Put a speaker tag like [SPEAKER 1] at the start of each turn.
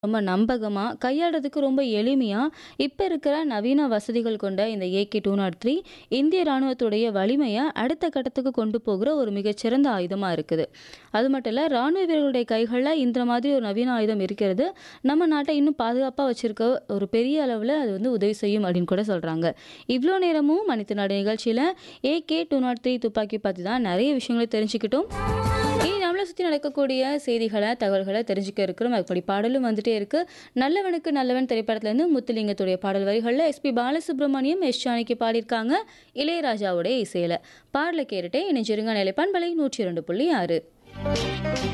[SPEAKER 1] ரொம்ப நம்பகமா, கையாள்றதுக்கு ரொம்ப எளிமையா, இப்ப இருக்கிற நவீன வசதிகள் கொண்ட இந்த AK-203 இந்திய ராணுவத்துடைய வலிமைய அடுத்த கட்டத்துக்கு கொண்டு போகிற ஒரு மிகச்சிறந்த ஆயுதமா இருக்குது. அது மட்டும் இல்ல, ராணுவ வீரர்களுடைய கைகள்ல இந்த மாதிரி ஒரு நவீன ஆயுதம் இருக்கிறது, நம்ம நாட்ட இன்னும் பாதுகாப்பா வச்சிருக்க ஒரு பெரிய அளவுல அது வந்து உதவி செய்யும் அப்படின்னு கூட சொல்றாங்க. இவ்ளோ நேரமும் மனிதநாடு நிகழ்ச்சியில AK-203 துப்பாக்கி பத்தி தான் நெறைய விஷயங்கள தெரிஞ்சுக்கிட்டோம். இனி நம்மள சுத்தி நடக்கக்கூடிய செய்திகள, தகவல்கள தெரிஞ்சுக்க இருக்கிறோம். அதுபடி பாடலும் வந்துட்டே இருக்கு. நல்லவனுக்கு நல்லவன் திரைப்படத்திலேருந்து முத்துலிங்கத்துடைய பாடல் வரிகள்ல எஸ்பி பாலசுப்ரமணியம், எஸ் ஜானகி பாடியிருக்காங்க. இளையராஜாவுடைய இசையில. பாடல கேட்டுட்டே இணைஞ்சிருங்க நிலைப்பண்பலை 102.6